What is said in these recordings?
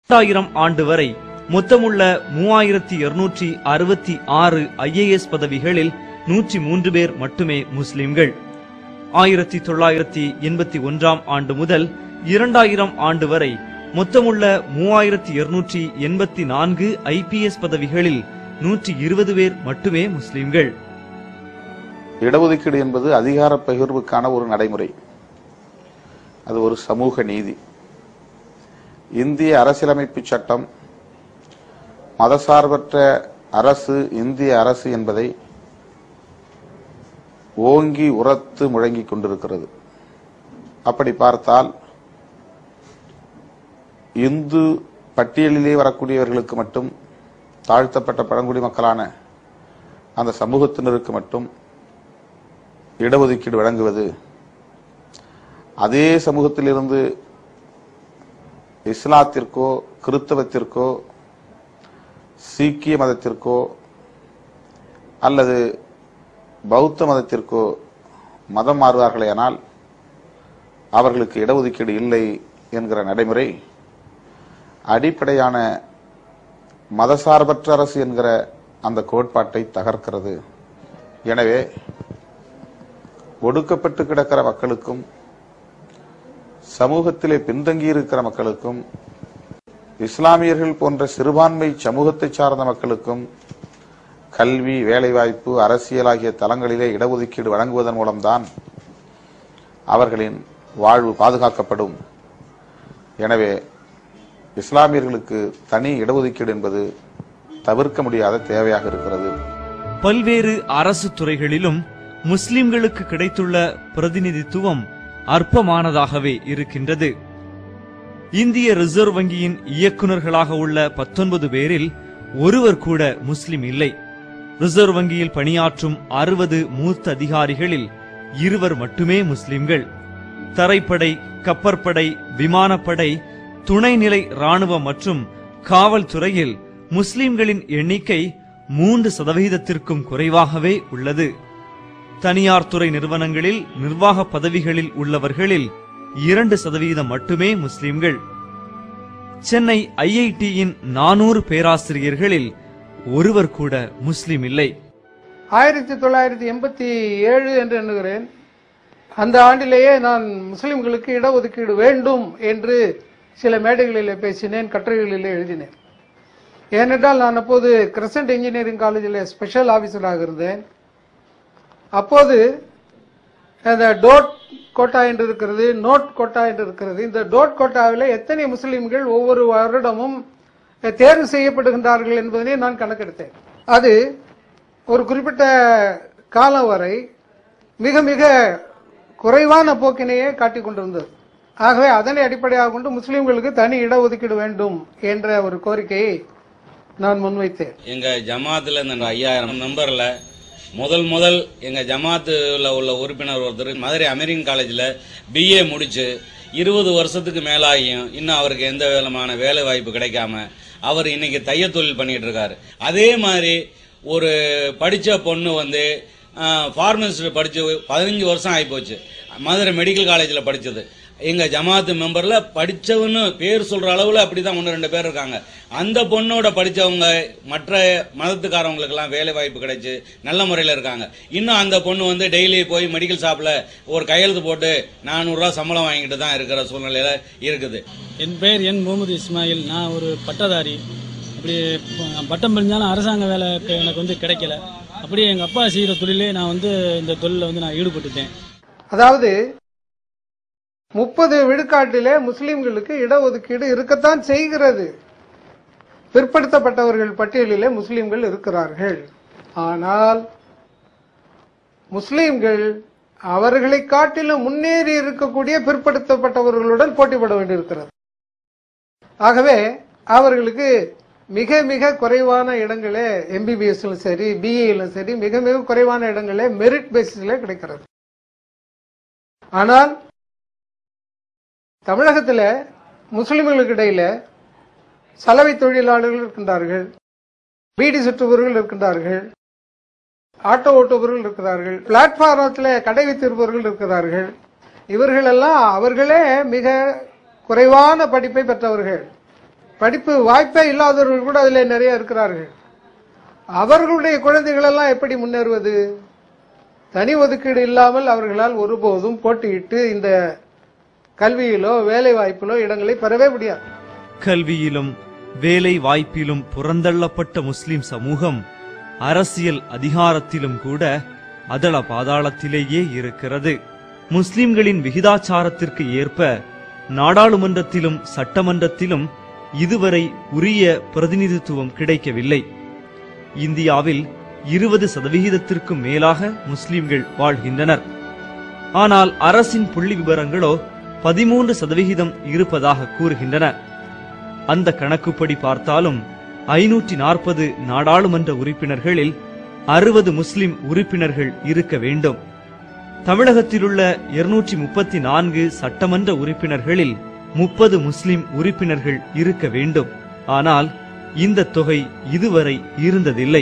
இரண்டாயிரம் ஆண்டு வரை மொத்தமுள்ள மூவாயிரத்தி இருநூற்றி அறுபத்தி ஆறு ஐஏஎஸ் பதவிகளில் நூற்றி மூன்று பேர் மட்டுமே முஸ்லிம்கள் ஆயிரத்தி தொள்ளாயிரத்தி எண்பத்தி ஒன்றாம் ஆண்டு முதல் இரண்டாயிரம் ஆண்டு வரை மொத்தமுள்ள மூவாயிரத்தி இருநூற்றி எண்பத்தி நான்கு ஐபிஎஸ் பதவிகளில் நூற்றி இருபது பேர் மட்டுமே முஸ்லிம்கள் இடஒதுக்கீடு என்பது அதிகார பகிர்வுக்கான ஒரு நடைமுறை அது ஒரு சமூக நீதி இந்திய அரசியலமைப்பு சட்டம் மதசார்பற்ற அரசு இந்திய அரசு என்பதை ஓங்கி உரத்து முழங்கிக் கொண்டிருக்கிறது அப்படி பார்த்தால் இந்து பட்டியலிலே வரக்கூடியவர்களுக்கு மட்டும் தாழ்த்தப்பட்ட பழங்குடி மக்களான அந்த சமூகத்தினருக்கு மட்டும் இடஒதுக்கீடு வழங்குவது அதே சமூகத்திலிருந்து இஸ்லாத்திற்கோ கிறித்தவத்திற்கோ சீக்கிய மதத்திற்கோ அல்லது பௌத்த மதத்திற்கோ மதம் மாறுவார்களேயானால் அவர்களுக்கு இடஒதுக்கீடு இல்லை என்கிற நடைமுறை அடிப்படையான மதசார்பற்ற அரசு என்கிற அந்த கோட்பாட்டை தகர்க்கிறது எனவே ஒடுக்கப்பட்டு கிடக்கிற மக்களுக்கும் சமூகத்திலே பின்தங்கியிருக்கிற மக்களுக்கும் இஸ்லாமியர்கள் போன்ற சிறுபான்மை சமூகத்தை சார்ந்த மக்களுக்கும் கல்வி வேலைவாய்ப்பு அரசியல் ஆகிய தளங்களிலே இடஒதுக்கீடு வழங்குவதன் மூலம்தான் அவர்களின் வாழ்வு பாதுகாக்கப்படும் எனவே இஸ்லாமியர்களுக்கு தனி இடஒதுக்கீடு என்பது தவிர்க்க முடியாத தேவையாக இருக்கிறது பல்வேறு அரசு துறைகளிலும் முஸ்லிம்களுக்கு கிடைத்துள்ள பிரதிநிதித்துவம் அற்பமானதாகவே இருக்கின்றது இந்திய ரிசர்வ் வங்கியின் இயக்குநர்களாக உள்ள பத்தொன்பது பேரில் ஒருவர் கூட முஸ்லிம் இல்லை ரிசர்வ் வங்கியில் பணியாற்றும் அறுபது மூத்த அதிகாரிகளில் இருவர் மட்டுமே முஸ்லிம்கள் தரைப்படை கப்பற்படை விமானப்படை துணைநிலை ராணுவம் மற்றும் காவல்துறையில் முஸ்லிம்களின் எண்ணிக்கை மூன்று சதவிகிதத்திற்கும் குறைவாகவே உள்ளது தனியார் துறை நிறுவனங்களில் நிர்வாக பதவிகளில் உள்ளவர்களில் இரண்டு சதவீதம் மட்டுமே முஸ்லிம்கள் சென்னை ஐஐடியின் நானூறு பேராசிரியர்களில் ஒருவர் கூட முஸ்லிம் இல்லை ஆயிரத்தி தொள்ளாயிரத்தி எண்பத்தி ஏழு என்று எண்ணுகிறேன் அந்த ஆண்டிலேயே நான் முஸ்லிம்களுக்கு இடஒதுக்கீடு வேண்டும் என்று சில மேடைகளிலே பேசினேன் கட்டுரைகளிலே எழுதினேன் ஏனென்றால் நான் அப்போது கிரசன்ட் இன்ஜினியரிங் காலேஜில் ஸ்பெஷல் ஆபீசராக இருந்தேன் அப்போது அந்த டோட் கோட்டா என்று இருக்கிறது நோட் கோட்டா என்று இருக்கிறது இந்த டோட் கோட்டாவில் எத்தனை முஸ்லிம்கள் ஒவ்வொரு வருடமும் தேர்வு செய்யப்படுகின்றார்கள் என்பதனை நான் கணக்கெடுத்தேன் அது ஒரு குறிப்பிட்ட காலம் வரை மிக மிக குறைவான போக்கினையே காட்டிக் கொண்டிருந்தது ஆகவே அதனை அடிப்படையாக கொண்டு முஸ்லிம்களுக்கு தனி இடஒதுக்கீடு வேண்டும் என்ற ஒரு கோரிக்கையை நான் முன்வைத்தேன் எங்க ஜமாத்துல இந்த ஐயாயிரம் மெம்பர்ல முதல் முதல் எங்க ஜமாத்துல உள்ள உறுப்பினர் ஒருத்தர் மதுரை அமெரிக்கன் காலேஜ்ல பிஏ முடிச்சு இருபது வருஷத்துக்கு மேலாகியும் இன்னும் அவருக்கு எந்த விதமான வேலை வாய்ப்பு கிடைக்காம அவர் இன்னைக்கு தையல் தொழில் பண்ணிட்டு இருக்காரு அதே மாதிரி ஒரு படிச்ச பொண்ணு வந்து ஃபார்மசிஸ்ட் படிச்சு பதினஞ்சு வருஷம் ஆகிப்போச்சு மதுரை மெடிக்கல் காலேஜில் படிச்சது எங்க ஜமாத்து மெம்பர்ல படிச்சவன்னு பேர் சொல்ற அளவுல அப்படிதான் ஒன்று ரெண்டு பேர் இருக்காங்க அந்த பொண்ணோட படிச்சவங்க மற்ற மதத்துக்காரவங்களுக்கு எல்லாம் வேலை வாய்ப்பு கிடைச்சு நல்ல முறையில் இருக்காங்க இன்னும் அந்த பொண்ணு வந்து டெய்லி போய் மெடிக்கல் ஷாப்ல ஒரு கையெழுத்து போட்டு நானூறுரூவா சம்பளம் வாங்கிட்டு தான் இருக்கிற சூழ்நிலையில இருக்குது என் பெயர் என் முகமது இஸ்மாயில் நான் ஒரு பட்டதாரி அப்படி ப- பட்டம் படிஞ்சாலும் அரசாங்க வேலை இப்ப எனக்கு வந்து கிடைக்கல அப்படியே எங்கள் அப்பா செய்கிற தொழிலே நான் வந்து இந்த தொழிலில் வந்து நான் ஈடுபட்டுட்டேன் அதாவது முப்பது விழுக்காட்டிலே முஸ்லிம்களுக்கு இடஒதுக்கீடு இருக்கத்தான் செய்கிறது பிற்படுத்தப்பட்டவர்கள் பட்டியலிலே முஸ்லிம்கள் இருக்கிறார்கள் ஆனால் முஸ்லிம்கள் அவர்களை காட்டிலும் முன்னேறி இருக்கக்கூடிய பிற்படுத்தப்பட்டவர்களுடன் போட்டிப்பட வேண்டியிருக்கிறது ஆகவே அவர்களுக்கு மிக மிக குறைவான இடங்களே எம்பிபிஎஸ்லும் சரி பிஏலும் சரி மிக மிக குறைவான இடங்களே மெரிட் பேசிஸ்ல கிடைக்கிறது ஆனால் தமிழகத்தில் முஸ்லிம்களுக்கு இடையில சலவை தொழிலாளர்கள் இருக்கின்றார்கள் பீடி சுற்றுபவர்கள் இருக்கின்றார்கள் ஆட்டோ ஓட்டுபவர்கள் இருக்கிறார்கள் பிளாட்பாரத்தில் கடை வைத்திருப்பவர்கள் இருக்கிறார்கள் இவர்களெல்லாம் அவர்களே மிக குறைவான படிப்பை பெற்றவர்கள் படிப்பு வாய்ப்பே இல்லாதவர்கள் கூட அதில் நிறைய இருக்கிறார்கள் அவர்களுடைய குழந்தைகள் எல்லாம் எப்படி முன்னேறுவது தனி ஒதுக்கீடு இல்லாமல் அவர்களால் ஒருபோதும் போட்டியிட்டு இந்த கல்வியிலோ வேலை வாய்ப்பிலோ இடங்களை பெறவே முடியாது கல்வியிலும் வேலை வாய்ப்பிலும் புறந்தள்ளப்பட்ட முஸ்லிம் சமூகம் அரசியல் அதிகாரத்திலும் கூட அதள பாதாளத்திலேயே இருக்கிறது முஸ்லிம்களின் விகிதாச்சாரத்திற்கு ஏற்ப நாடாளுமன்றத்திலும் சட்டமன்றத்திலும் இதுவரை உரிய பிரதிநிதித்துவம் கிடைக்கவில்லை இந்தியாவில் இருபது சதவிகிதத்திற்கும் மேலாக முஸ்லிம்கள் வாழ்கின்றனர் ஆனால் அரசின் புள்ளி விவரங்களோ பதிமூன்று சதவிகிதம் இருப்பதாக கூறுகின்றன அந்த கணக்குப்படி பார்த்தாலும் ஐநூற்றி நாற்பது நாடாளுமன்ற உறுப்பினர்களில் அறுபது முஸ்லிம் உறுப்பினர்கள் இருக்க வேண்டும் தமிழகத்திலுள்ள இருநூற்றி முப்பத்தி நான்கு சட்டமன்ற உறுப்பினர்களில் முப்பது முஸ்லிம் உறுப்பினர்கள் இருக்க வேண்டும் ஆனால் இந்த தொகை இதுவரை இருந்ததில்லை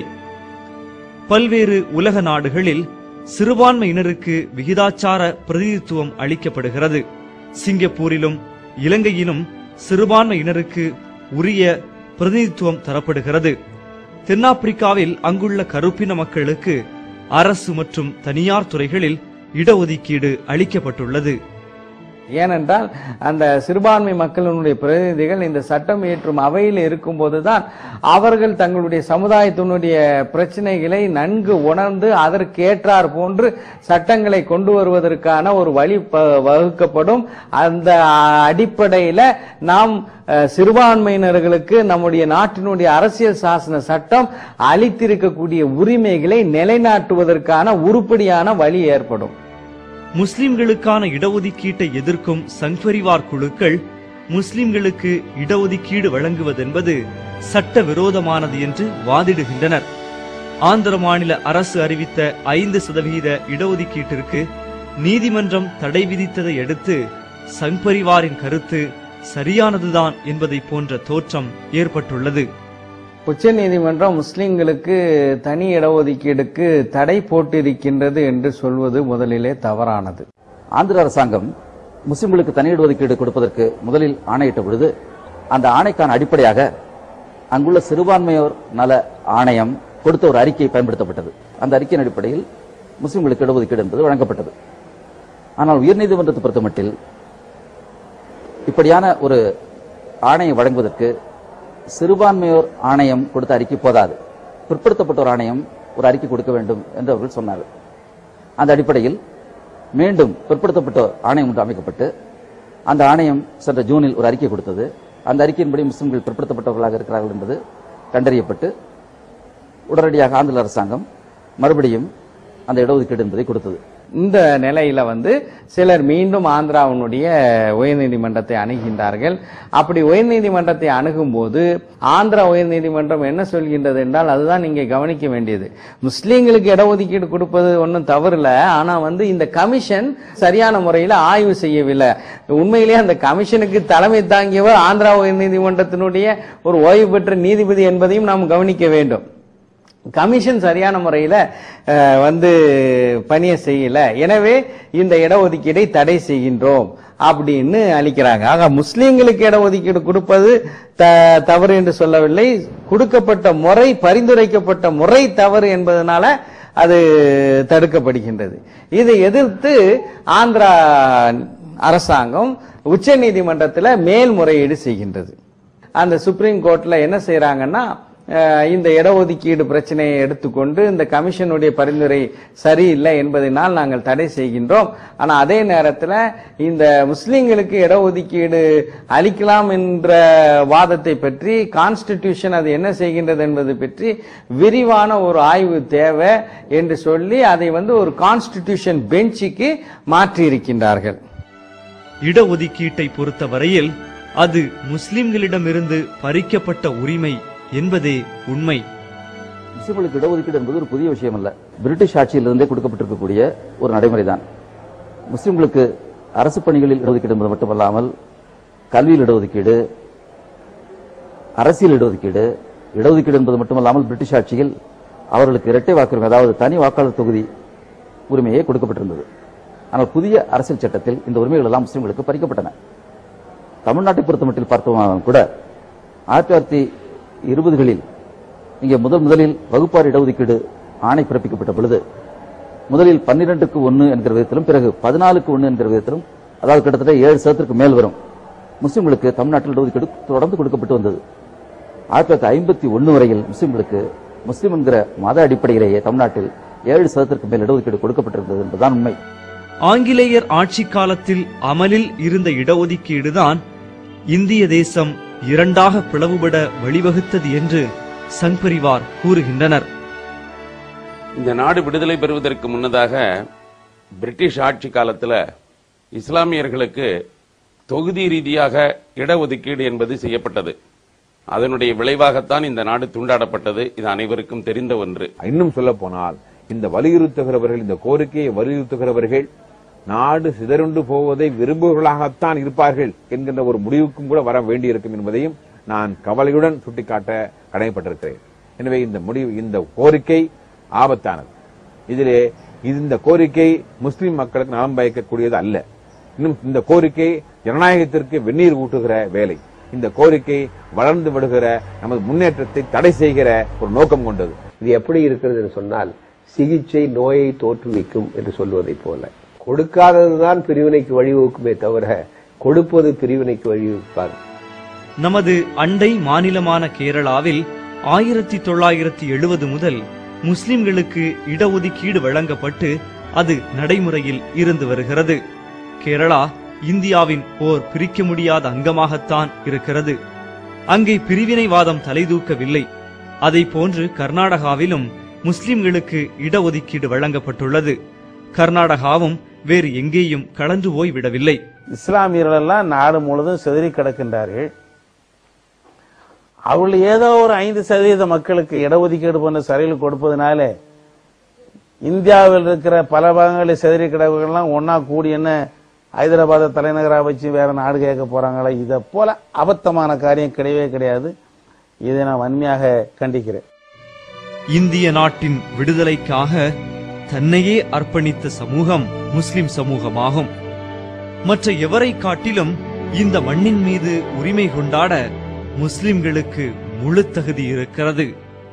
பல்வேறு உலக நாடுகளில் சிறுபான்மையினருக்கு விகிதாச்சார பிரதிநிதித்துவம் அளிக்கப்படுகிறது சிங்கப்பூரிலும் இலங்கையிலும் சிறுபான்மையினருக்கு உரிய பிரதிநிதித்துவம் தரப்படுகிறது தென்னாப்பிரிக்காவில் அங்குள்ள கருப்பின மக்களுக்கு அரசு மற்றும் தனியார் துறைகளில் இடஒதுக்கீடு அளிக்கப்பட்டுள்ளது ஏனென்றால் அந்த சிறுபான்மை மக்களினுடைய பிரதிநிதிகள் இந்த சட்டம் இயற்றும் அவையில் இருக்கும்போதுதான் அவர்கள் தங்களுடைய சமுதாயத்தினுடைய பிரச்சனைகளை நன்கு உணர்ந்து அதற்கு ஏற்றார் போன்று சட்டங்களை கொண்டு வருவதற்கான ஒரு வழி ப- வகுக்கப்படும் அந்த அடிப்படையில நாம் அஹ், சிறுபான்மையினர்களுக்கு நம்முடைய நாட்டினுடைய அரசியல் சாசன சட்டம் அளித்திருக்கக்கூடிய உரிமைகளை நிலைநாட்டுவதற்கான உருப்படியான வழி ஏற்படும் முஸ்லிம்களுக்கான இடஒதுக்கீட்டை எதிர்க்கும் சங்பரிவார் குழுக்கள் முஸ்லிம்களுக்கு இடஒதுக்கீடு வழங்குவதென்பது சட்ட விரோதமானது என்று வாதிடுகின்றனர் ஆந்திர மாநில அரசு அறிவித்த ஐந்து சதவிகித இடஒதுக்கீட்டிற்கு நீதிமன்றம் தடை விதித்ததை அடுத்து சங்பரிவாரின் கருத்து சரியானதுதான் என்பதை போன்ற தோற்றம் ஏற்பட்டுள்ளது உச்சநீதிமன்றம் முஸ்லிம்களுக்கு தனி இடஒதுக்கீடுக்கு தடை போட்டிருக்கின்றது என்று சொல்வது முதலிலே தவறானது ஆந்திர அரசாங்கம் முஸ்லிம்களுக்கு தனி இடஒதுக்கீடு கொடுப்பதற்கு முதலில் ஆணையிட்ட பொழுது அந்த ஆணைக்கான அடிப்படையாக அங்குள்ள சிறுபான்மையோர் நல ஆணையம் கொடுத்த ஒரு அறிக்கை பயன்படுத்தப்பட்டது அந்த அறிக்கையின் அடிப்படையில் முஸ்லிம்களுக்கு இடஒதுக்கீடு என்பது வழங்கப்பட்டது ஆனால் உயர்நீதிமன்றத்தை பொறுத்தமட்டில் இப்படியான ஒரு ஆணையை வழங்குவதற்கு சிறுபான்மையோர் ஆணையம் கொடுத்த அறிக்கை போதாது பிற்படுத்தப்பட்டோர் ஆணையம் ஒரு அறிக்கை கொடுக்க வேண்டும் என்று அவர்கள் சொன்னார்கள் அந்த அடிப்படையில் மீண்டும் பிற்படுத்தப்பட்டோர் ஆணையம் ஒன்று அமைக்கப்பட்டு அந்த ஆணையம் சென்ற ஜூனில் ஒரு அறிக்கை கொடுத்தது அந்த அறிக்கையின்படி முஸ்லிம்கள் பிற்படுத்தப்பட்டவர்களாக இருக்கிறார்கள் என்பது கண்டறியப்பட்டு உடனடியாக ஆந்திர அரசாங்கம் மறுபடியும் அந்த இடஒதுக்கீடு என்பதை கொடுத்தது இந்த நிலையில வந்து சிலர் மீண்டும் ஆந்திராவினுடைய உயர்நீதிமன்றத்தை அணுகின்றார்கள் அப்படி உயர்நீதிமன்றத்தை அணுகும்போது ஆந்திரா உயர்நீதிமன்றம் என்ன சொல்கின்றது என்றால் அதுதான் நீங்க கவனிக்க வேண்டியது முஸ்லீம்களுக்கு இடஒதுக்கீடு கொடுப்பது ஒன்றும் தவறில்ல ஆனா வந்து இந்த கமிஷன் சரியான முறையில் ஆய்வு செய்யவில்லை உண்மையிலேயே அந்த கமிஷனுக்கு தலைமை தாங்கியவர் ஆந்திரா உயர்நீதிமன்றத்தினுடைய ஒரு ஓய்வு பெற்ற நீதிபதி என்பதையும் நாம் கவனிக்க வேண்டும் கமிஷன் சரியான முறையில அஹ், வந்து பணியை செய்யல எனவே இந்த இடஒதுக்கீடை தடை செய்கின்றோம் அப்படின்னு அளிக்கிறாங்க ஆக முஸ்லீம்களுக்கு இடஒதுக்கீடு கொடுப்பது த- தவறு என்று சொல்லவில்லை கொடுக்கப்பட்ட முறை பரிந்துரைக்கப்பட்ட முறை தவறு என்பதனால அது தடுக்கப்படுகின்றது இதை எதிர்த்து ஆந்திரா அரசாங்கம் உச்ச நீதிமன்றத்தில் மேல்முறையீடு செய்கின்றது அந்த சுப்ரீம் கோர்ட்ல என்ன செய்யறாங்கன்னா அஹ், இந்த இடஒதுக்கீடு பிரச்சனையை எடுத்துக்கொண்டு இந்த கமிஷனுடைய பரிந்துரை சரியில்லை என்பதனால் நாங்கள் தடை செய்கின்றோம் ஆனா அதே நேரத்தில் இந்த முஸ்லிம்களுக்கு இடஒதுக்கீடு அளிக்கலாம் என்ற வாதத்தை பற்றி கான்ஸ்டிடியூஷன் அது என்ன செய்கின்றது என்பது பற்றி விரிவான ஒரு ஆய்வு தேவை என்று சொல்லி அதை வந்து ஒரு கான்ஸ்டிடியூஷன் பெஞ்சுக்கு மாற்றி இருக்கின்றார்கள் இடஒதுக்கீட்டை பொறுத்தவரையில் அது முஸ்லிம்களிடமிருந்து பறிக்கப்பட்ட உரிமை என்பதே உண்மை முஸ்லிம்களுக்கு இடஒதுக்கீடு என்பது ஒரு புதிய விஷயம் அல்ல பிரிட்டிஷ் ஆட்சியிலிருந்தே கொடுக்கப்பட்டிருக்கக்கூடிய ஒரு நடைமுறைதான் முஸ்லிம்களுக்கு அரசு பணிகளில் இடஒதுக்கீடு என்பது மட்டுமல்லாமல் கல்வியில் இடஒதுக்கீடு அரசியல் இடஒதுக்கீடு இடஒதுக்கீடு என்பது மட்டுமல்லாமல் பிரிட்டிஷ் ஆட்சியில் அவர்களுக்கு இரட்டை வாக்குரிமை அதாவது தனி வாக்காளர் தொகுதி உரிமையே கொடுக்கப்பட்டிருந்தது ஆனால் புதிய அரசியல் சட்டத்தில் இந்த உரிமைகள் எல்லாம் முஸ்லிம்களுக்கு பறிக்கப்பட்டன தமிழ்நாட்டை பொறுத்தமட்டில் பார்த்தோம் கூட ஆயிரத்தி தொள்ளாயிரத்தி இருபதுகளில் இங்கே முதல் முதலில் வகுப்பார் இடஒதுக்கீடு ஆணை பிறப்பிக்கப்பட்ட பொழுது முதலில் பன்னிரெண்டுக்கு ஒன்று என்கிற விதத்திலும் பிறகு பதினாலுக்கு ஒன்று என்கிற விதத்திலும் அதாவது கிட்டத்தட்ட ஏழு சதத்திற்கு மேல் வரும் முஸ்லிம்களுக்கு தமிழ்நாட்டில் இடஒதுக்கீடு தொடர்ந்து கொடுக்கப்பட்டு வந்தது ஆயிரத்தி தொள்ளாயிரத்தி ஐம்பத்தி ஒன்று வரையில் முஸ்லிம்களுக்கு முஸ்லிம் என்கிற மத அடிப்படையிலேயே தமிழ்நாட்டில் ஏழு சதத்திற்கு மேல் இடஒதுக்கீடு கொடுக்கப்பட்டிருந்தது என்பதுதான் உண்மை ஆங்கிலேயர் ஆட்சி காலத்தில் அமலில் இருந்த இடஒதுக்கீடுதான் இந்திய தேசம் இரண்டாக பிளவுபட வழிவகுத்தது என்று சங் பரிவார் கூறுகின்றனர் இந்த நாடு விடுதலை பெறுவதற்கு முன்னதாக பிரிட்டிஷ் ஆட்சி காலத்துல இஸ்லாமியர்களுக்கு தொகுதி ரீதியாக இடஒதுக்கீடு என்பது செய்யப்பட்டது அதனுடைய விளைவாகத்தான் இந்த நாடு துண்டாடப்பட்டது இது அனைவருக்கும் தெரிந்த ஒன்று இன்னும் சொல்ல போனால் இந்த வலியுறுத்துகிறவர்கள் இந்த கோரிக்கையை வலியுறுத்துகிறவர்கள் நாடு சிதறுண்டு போவதை விரும்புவர்களாகத்தான் இருப்பார்கள் என்கின்ற ஒரு முடிவுக்கும் கூட வர வேண்டியிருக்கும் என்பதையும் நான் கவலையுடன் சுட்டிக்காட்ட கடமைப்பட்டிருக்கிறேன் எனவே இந்த முடிவு இந்த கோரிக்கை ஆபத்தானது இதிலே இந்த கோரிக்கை முஸ்லிம் மக்களுக்கு நலம் பயக்கக்கூடியது அல்ல இன்னும் இந்த கோரிக்கை ஜனநாயகத்திற்கு வெந்நீர் ஊட்டுகிற வேலை இந்த கோரிக்கை வளர்ந்து விடுகிற நமது முன்னேற்றத்தை தடை செய்கிற ஒரு நோக்கம் கொண்டது இது எப்படி இருக்கிறது என்று சொன்னால் சிகிச்சை நோயை தோற்றுவிக்கும் என்று சொல்வதைப் போல கொடுக்காததுதான் பிரிவினைக்கு வழிவகுக்குமே தவிர கொடுப்பது பிரிவினைக்கு வழிவகுக்காது நமது அண்டை மாநிலமான கேரளாவில் ஆயிரத்தி தொள்ளாயிரத்தி எழுபது முதல் முஸ்லிம்களுக்கு இடஒதுக்கீடு வழங்கப்பட்டு அது நடைமுறையில் இருந்து வருகிறது கேரளா இந்தியாவின் ஓர் பிரிக்க முடியாத அங்கமாகத்தான் இருக்கிறது அங்கே பிரிவினைவாதம் தலைதூக்கவில்லை அதை போன்று கர்நாடகாவிலும் முஸ்லிம்களுக்கு இடஒதுக்கீடு வழங்கப்பட்டுள்ளது கர்நாடகாவும் வேறு எங்கேயும் கலந்து போய்விடவில்லை இஸ்லாமியர்கள் எல்லாம் நாடு முழுவதும் சிதறி கிடக்கின்றார்கள் அவர்கள் ஏதோ ஒரு ஐந்து சதவீத மக்களுக்கு இடஒதுக்கீடு போன்ற சரிவில் கொடுப்பதனால இந்தியாவில் இருக்கிற பல பாகங்களில் சிதறி கிடவுகள்லாம் ஒன்னா கூடி என்ன ஹைதராபாத்தை தலைநகரா வச்சு வேற நாடு கேட்க போறாங்களா இதை போல அபத்தமான காரியம் கிடையவே கிடையாது இதை நான் வன்மையாக கண்டிக்கிறேன் இந்திய நாட்டின் விடுதலைக்காக தன்னையே அர்ப்பணித்த சமூகம் முஸ்லிம் சமூகமாகும் மற்ற எவரை காட்டிலும் இந்த மண்ணின் மீது உரிமை கொண்டாட முஸ்லிம்களுக்கு முழு தகுதி இருக்கிறது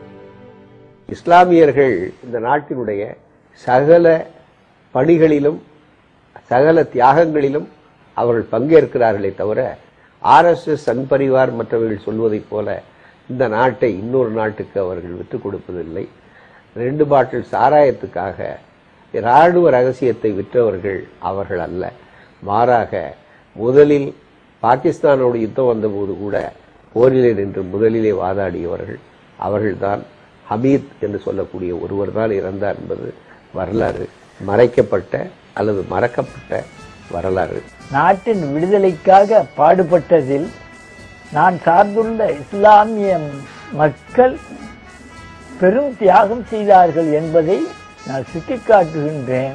இஸ்லாமியர்கள் இந்த நாட்டினுடைய சகல பணிகளிலும் சகல தியாகங்களிலும் அவர்கள் பங்கேற்கிறார்களே தவிர ஆர்எஸ்எஸ் சங் பரிவார் மற்றவர்கள் சொல்வதைப் போல இந்த நாட்டை இன்னொரு நாட்டுக்கு அவர்கள் விட்டுக் கொடுப்பதில்லை ரெண்டு பாட்டில் சாராயத்துக்காக இராணுவ ரகசியத்தை விற்றவர்கள் அவர்கள் அல்ல மாறாக முதலில் பாகிஸ்தானோடு யுத்தம் வந்தபோது கூட போரிலே நின்று முதலிலே வாதாடியவர்கள் அவர்கள்தான் ஹமீத் என்று சொல்லக்கூடிய ஒருவர் தான் இறந்தார் என்பது வரலாறு மறைக்கப்பட்ட அல்லது மறக்கப்பட்ட வரலாறு நாட்டின் விடுதலைக்காக பாடுபட்டதில் நான் சார்ந்துள்ள இஸ்லாமிய மக்கள் பெரும் தியாகம் செய்தார்கள் என்பதை நான் சுட்டிக்காட்டுகின்றேன்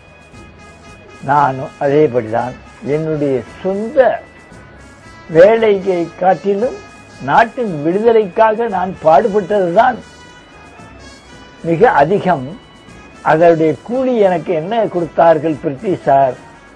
நானும் அதேபடிதான் என்னுடைய சொந்த வேலையை காட்டிலும் நாட்டின் விடுதலைக்காக நான் பாடுபட்டதுதான் மிக அதிகம் அதனுடைய கூலி எனக்கு என்ன கொடுத்தார்கள் பிரிட்டிஷார்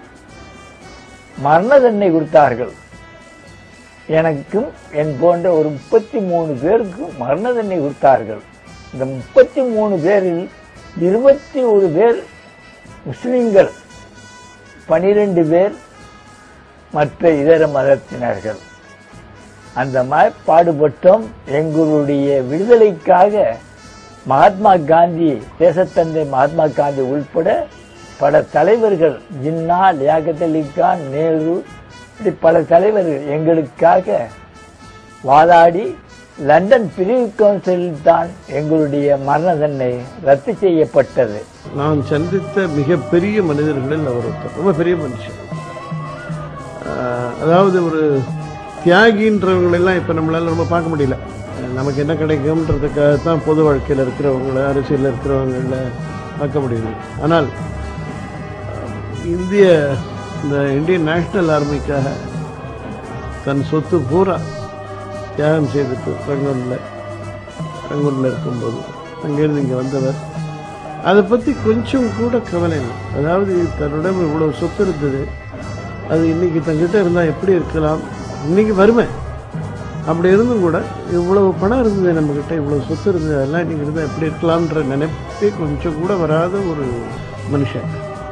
மரண தண்டனை கொடுத்தார்கள் எனக்கும் என் போன்ற ஒரு முப்பத்தி மூணு பேருக்கும் மரண தண்டனை கொடுத்தார்கள் இந்த முப்பத்தி மூணு பேரில் இருபத்தி ஒரு பேர் முஸ்லிம்கள் பனிரெண்டு பேர் மற்ற இதர மதத்தினர்கள் அந்த மாதிரி பாடுபட்டோம் எங்களுடைய விடுதலைக்காக மகாத்மா காந்தி தேசத்தந்தை மகாத்மா காந்தி உள்பட பல தலைவர்கள் ஜின்னா லியாகத் அலி கான் நேரு இப்படி பல தலைவர்கள் எங்களுக்காக வாதாடி லண்டன் பிரிவு கவுன்சிலில் தான் எங்களுடைய மரண தண்டனை ரத்து செய்யப்பட்டது நான் சந்தித்த மிகப்பெரிய மனிதர்களில் அவர் ஒருத்தர் ரொம்ப பெரிய மனுஷன் ஆஹ் அதாவது ஒரு தியாகின்றவங்களெல்லாம் இப்போ நம்மளால ரொம்ப பார்க்க முடியல அஹ் நமக்கு என்ன கிடைக்கும்ன்றதுக்காக தான் பொது வாழ்க்கையில் இருக்கிறவங்கள அரசியலில் இருக்கிறவங்கள பார்க்க முடியுது ஆனால் அஹ், இந்திய இந்த இந்தியன் நேஷனல் ஆர்மிக்காக தன் சொத்து பூரா தியாகம் செய்துட்டு ரங்கூரில் ரங்கூரில் இருக்கும்போது அங்கேருந்து இங்கே வந்தவர் அதை பற்றி கொஞ்சம் கூட கவலை இல்லை அதாவது தன்னிடம் இவ்வளவு சொத்து இருந்தது அது இன்னைக்கு தங்கிட்ட இருந்தால் எப்படி இருக்கலாம் இன்னைக்கு வருமே அப்படி இருந்தும் கூட இவ்வளவு பணம் இருந்தது நம்மக்கிட்ட இவ்வளவு சொத்து இருந்தது அதெல்லாம் இன்னைக்கு இருந்தால் எப்படி இருக்கலாம்ன்ற நினைப்பே கொஞ்சம் கூட வராத ஒரு மனுஷன்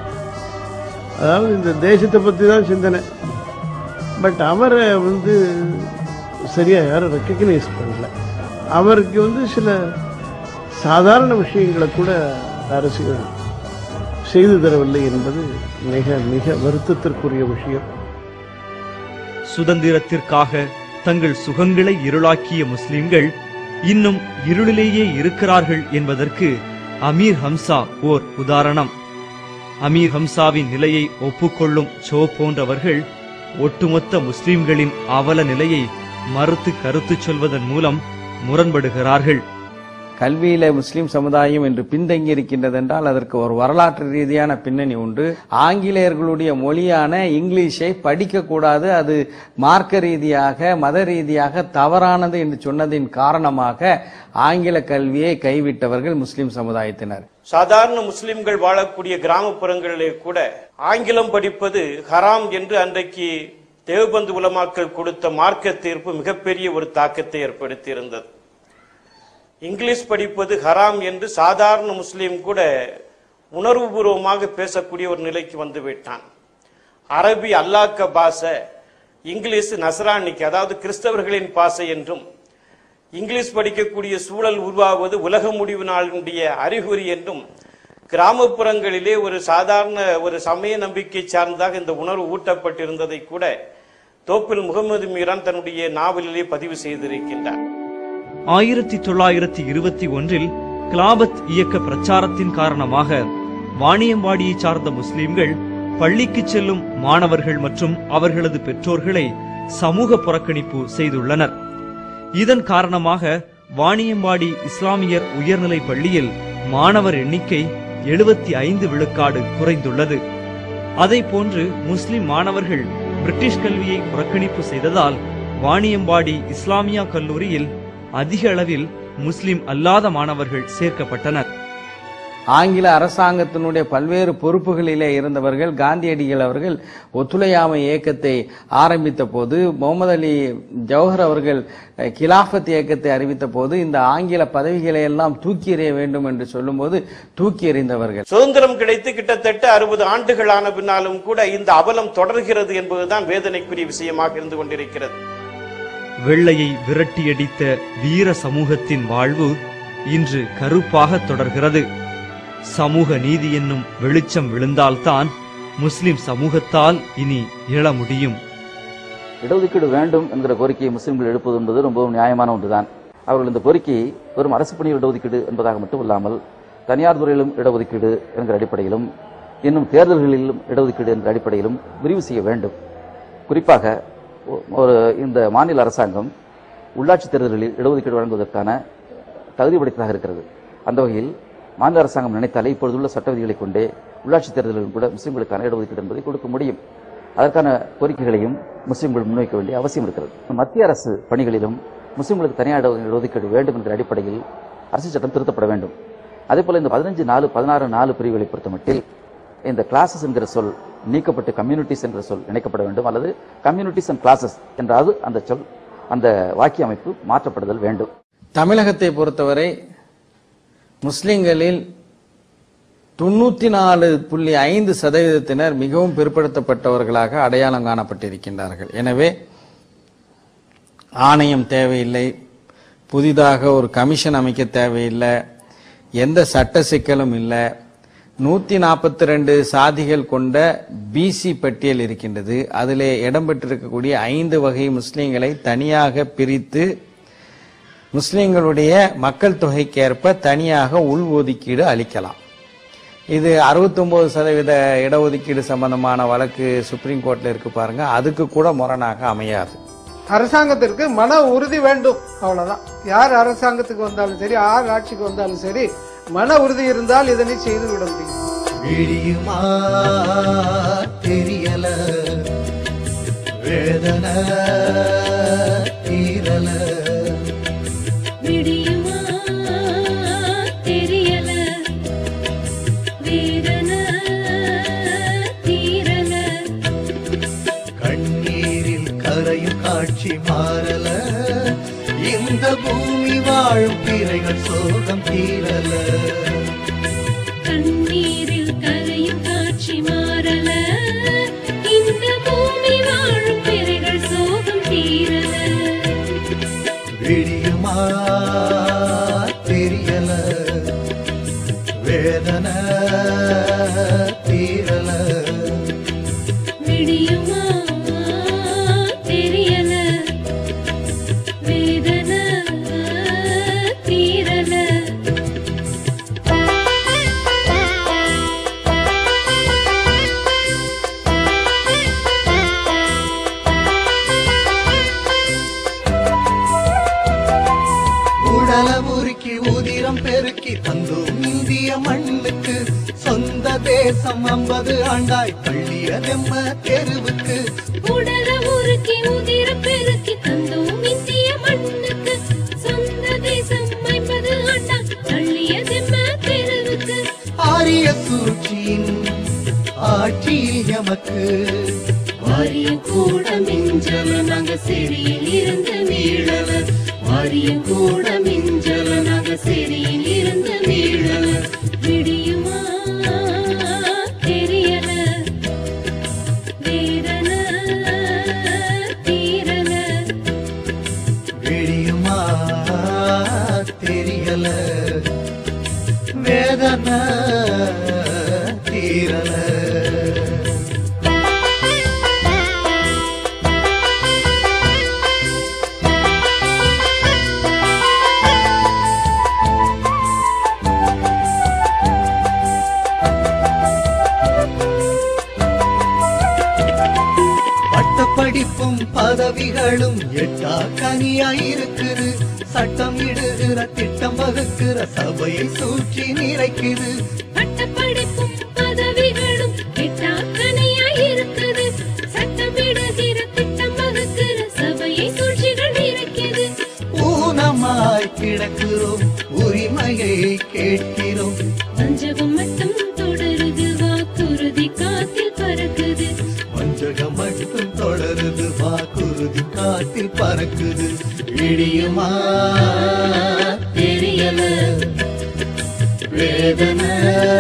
அதாவது இந்த தேசத்தை பற்றி தான் சிந்தனை பட் அவரை வந்து சரியாக யாரும் ரெக்கக்னைஸ் பண்ணல அவருக்கு வந்து சில சாதாரண விஷயங்களை கூட அரசுகள் செய்து தரவில்லை என்பது மிக மிக வருத்தத்திற்குரிய விஷயம் சுதந்திரத்திற்காக தங்கள் சுகங்களை இருளாக்கிய முஸ்லிம்கள் இன்னும் இருளிலேயே இருக்கிறார்கள் என்பதற்கு அமீர் ஹம்சா ஓர் உதாரணம் அமீர் ஹம்சாவின் நிலையை ஒப்புக்கொள்ளும் சோ போன்றவர்கள் ஒட்டுமொத்த முஸ்லிம்களின் அவல நிலையை மறுத்து கருத்து சொல்வதன் மூலம் முரண்படுகிறார்கள் கல்வியில முஸ்லிம் சமுதாயம் என்று பின்தங்கி இருக்கின்றது என்றால் அதற்கு ஒரு வரலாற்று ரீதியான பின்னணி உண்டு ஆங்கிலேயர்களுடைய மொழியான இங்கிலீஷை படிக்க கூடாது அது மார்க்க ரீதியாக மத ரீதியாக தவறானது என்று சொன்னதின் காரணமாக ஆங்கில கல்வியை கைவிட்டவர்கள் முஸ்லிம் சமுதாயத்தினர் சாதாரண முஸ்லிம்கள் வாழக்கூடிய கிராமப்புறங்களிலே கூட ஆங்கிலம் படிப்பது ஹராம் என்று அன்றைக்கு தேவபந்து உலமாக்கள் கொடுத்த மார்க்க தீர்ப்பு மிகப்பெரிய ஒரு தாக்கத்தை ஏற்படுத்தியிருந்தது இங்கிலீஷ் படிப்பது ஹராம் என்று சாதாரண முஸ்லீம் கூட உணர்வுபூர்வமாக பேசக்கூடிய ஒரு நிலைக்கு வந்து விட்டான் அரபி அல்லாக்க பாஷை இங்கிலீஷ் நசரானிக்கு அதாவது கிறிஸ்தவர்களின் பாசை என்றும் இங்கிலீஷ் படிக்கக்கூடிய சூழல் உருவாவது உலக முடிவு நாளினுடைய அறிகுறி என்றும் கிராமப்புறங்களிலே ஒரு சாதாரண ஒரு சமய நம்பிக்கை சார்ந்தாக இந்த உணர்வு ஊட்டப்பட்டிருந்ததை கூட தோப்பில் முகமது மீரான் தன்னுடைய நாவலிலே பதிவு செய்திருக்கின்றார் ஆயிரத்தி தொள்ளாயிரத்தி இருபத்தி ஒன்றில் கிலாபத் இயக்க பிரச்சாரத்தின் காரணமாக வாணியம்பாடியை சார்ந்த முஸ்லிம்கள் பள்ளிக்கு செல்லும் மாணவர்கள் மற்றும் அவர்களது பெற்றோர்களை சமூக புறக்கணிப்பு செய்துள்ளனர் இதன் காரணமாக வாணியம்பாடி இஸ்லாமியர் உயர்நிலை பள்ளியில் மாணவர் எண்ணிக்கை எழுபத்தி ஐந்து விழுக்காடு குறைந்துள்ளது அதை போன்று முஸ்லிம் மாணவர்கள் பிரிட்டிஷ் கல்வியை புறக்கணிப்பு செய்ததால் வாணியம்பாடி இஸ்லாமியா கல்லூரியில் அதிக அளவில் முஸ்லிம் அல்லாத மாணவர்கள் சேர்க்கப்பட்டனர் ஆங்கில அரசாங்கத்தினுடைய பல்வேறு பொறுப்புகளிலே இருந்தவர்கள் காந்தியடிகள் அவர்கள் ஒத்துழையாமை இயக்கத்தை ஆரம்பித்த போது முகமது அலி ஜவஹர் அவர்கள் அஹ், கிலாஃபத் இயக்கத்தை அறிவித்த போது இந்த ஆங்கில பதவிகளை எல்லாம் தூக்கி எறிய வேண்டும் என்று சொல்லும்போது தூக்கி எறிந்தவர்கள் சுதந்திரம் கிடைத்து கிட்டத்தட்ட அறுபது ஆண்டுகள் ஆன பின்னாலும் கூட இந்த அவலம் தொடர்கிறது என்பதுதான் வேதனைக்குரிய விஷயமாக இருந்து கொண்டிருக்கிறது வெள்ளையை விரட்டியடித்த வீர சமூகத்தின் வாழ்வு இன்று கருப்பாக தொடர்கிறது சமூக நீதி என்னும் வெளிச்சம் விழுந்தால்தான் முஸ்லிம் சமூகத்தால் இனி எழ முடியும் இடஒதுக்கீடு வேண்டும் என்கிற கோரிக்கையை முஸ்லிம்கள் எழுப்பது என்பது ரொம்பவும் நியாயமான ஒன்றுதான் அவர்கள் இந்த கோரிக்கையை வெறும் அரசு பணியில் இடஒதுக்கீடு என்பதாக மட்டும் இல்லாமல் தனியார் துறையிலும் இடஒதுக்கீடு என்கிற அடிப்படையிலும் இன்னும் தேர்தல்களிலும் இடஒதுக்கீடு என்ற அடிப்படையிலும் விரிவு செய்ய வேண்டும் குறிப்பாக ஒ- ஒரு இந்த மாநில அரசாங்கம் உள்ளாட்சி தேர்தல்களில் இடஒதுக்கீடு வழங்குவதற்கான தகுதி படைத்ததாக இருக்கிறது அந்த வகையில் மாநில அரசாங்கம் நினைத்தாலே இப்பொழுதுள்ள சட்ட விதிகளை கொண்டே உள்ளாட்சி தேர்தல்களில் கூட முஸ்லிம்களுக்கான இடஒதுக்கீடு என்பதை கொடுக்க முடியும் அதற்கான கோரிக்கைகளையும் முஸ்லிம்கள் முன்வைக்க வேண்டிய அவசியம் இருக்கிறது மத்திய அரசு பணிகளிலும் முஸ்லிம்களுக்கு தனியார் இட- இடஒதுக்கீடு வேண்டும் என்ற அடிப்படையில் அரசு சட்டம் திருத்தப்பட வேண்டும் அதே போல இந்த பதினஞ்சு நாலு பதினாறு நாலு பிரிவுகளை பொறுத்தமட்டில் இந்த கிளாஸஸ் என்கிற சொல் நீக்கப்பட்டு கம்யூனிட்டிஸ் என்ற சொல் இணைக்கப்பட வேண்டும் அல்லது கம்யூனிட்டிஸ் அண்ட் கிளாஸஸ் என்றாவது அந்த சொல் அந்த வாக்கிய அமைப்பு மாற்றப்படுதல் வேண்டும் தமிழகத்தை பொறுத்தவரை முஸ்லிம்களில் தொண்ணூத்தி நாலு புள்ளி ஐந்து சதவீதத்தினர் மிகவும் பிற்படுத்தப்பட்டவர்களாக அடையாளம் காணப்பட்டிருக்கின்றார்கள் எனவே ஆணையம் தேவையில்லை புதிதாக ஒரு கமிஷன் அமைக்க தேவையில்லை எந்த சட்ட சிக்கலும் இல்லை நூத்தி நாற்பத்தி ரெண்டு சாதிகள் கொண்ட பிசி பட்டியல் இருக்கின்றது அதிலே இடம்பெற்றிருக்கக்கூடிய ஐந்து வகை முஸ்லிம்களை தனியாக பிரித்து முஸ்லிம்களுடைய மக்கள் தொகைக்கேற்ப தனியாக உள் ஒதுக்கீடு அளிக்கலாம் இது 69% சதவீத இடஒதுக்கீடு சம்பந்தமான வழக்கு சுப்ரீம் கோர்ட்ல இருக்கு பாருங்க அதுக்கு கூட முரணாக அமையாது அரசாங்கத்திற்கு மன உறுதி வேண்டும் அவ்வளவுதான் யார் அரசாங்கத்துக்கு வந்தாலும் சரி யார் ஆட்சிக்கு வந்தாலும் சரி மன உறுதி இருந்தால் இதனை செய்து விட முடியும் விழியுமா தெரியல வேதனை தீரல விடியுமா தெரியல வேதன தீரல கண்ணீரில் கரையும் காட்சி மாறல பூமி வாழும் பிறைகள் சோகம் தீரல கண்ணீரில் கரையும் காட்சி மாறல இந்த பூமி வாழும் பிறைகள் சோகம் தீரல விடியுமா தெரியல வேதனை தீரல விடியுமா தெரியல வேதனை தீரல உடல முறுக்கி உதிரம் பெருக்கி தந்தோம் இந்திய மண்ணுக்கு சொந்த தேசம் ஐம்பது ஆண்டாய் தள்ளிய வெம்ம தெருவுக்கு உடல உருக்கி உதிர பெருக்கி தந்தோம் இந்திய மண்ணுக்கு சொந்த தேசம் ஐம்பது ஆண்டா தள்ளிய செம்ம தெருவுக்கு ஆரிய சூழ்ச்சியின் ஆட்சியில் எமக்கு வாரியம் கூட மிஞ்சல நாங்க சிறியில் இருந்து மீழல வாரியம் கூட மிஞ்சல நாங்க சிறியில் இருந்து மீழல விடியுமா தெரியல வேதனை தீரல விடியுமா தெரியல வேதனை தீரல பட்டப்படிப்பும் பதவிகளும் எட்டா கனியாயிருக்குது சட்டம் இடுகிற திட்டம் வகுக்கிற சபையை சூழ்ச்சி நிறைக்குது பட்டப்படிப்பும் பதவிகளும் எட்டாக்கனையாய் இருக்குது சட்டமிடுகிற திட்டம் வகுக்கிற சபையை சூழ்ச்சிகள் இருக்கிறது ஊனமாய் கிடக்கிறோம் உரிமையை கேட்கிறோம் வஞ்சகம் மட்டும் தொடருது வாக்குறுதி காத்தில் பறக்குது வஞ்சகம் மட்டும் தொடருது வாக்குறுதி காத்தில் பறக்குது இடியுமா தெரியல வேதனை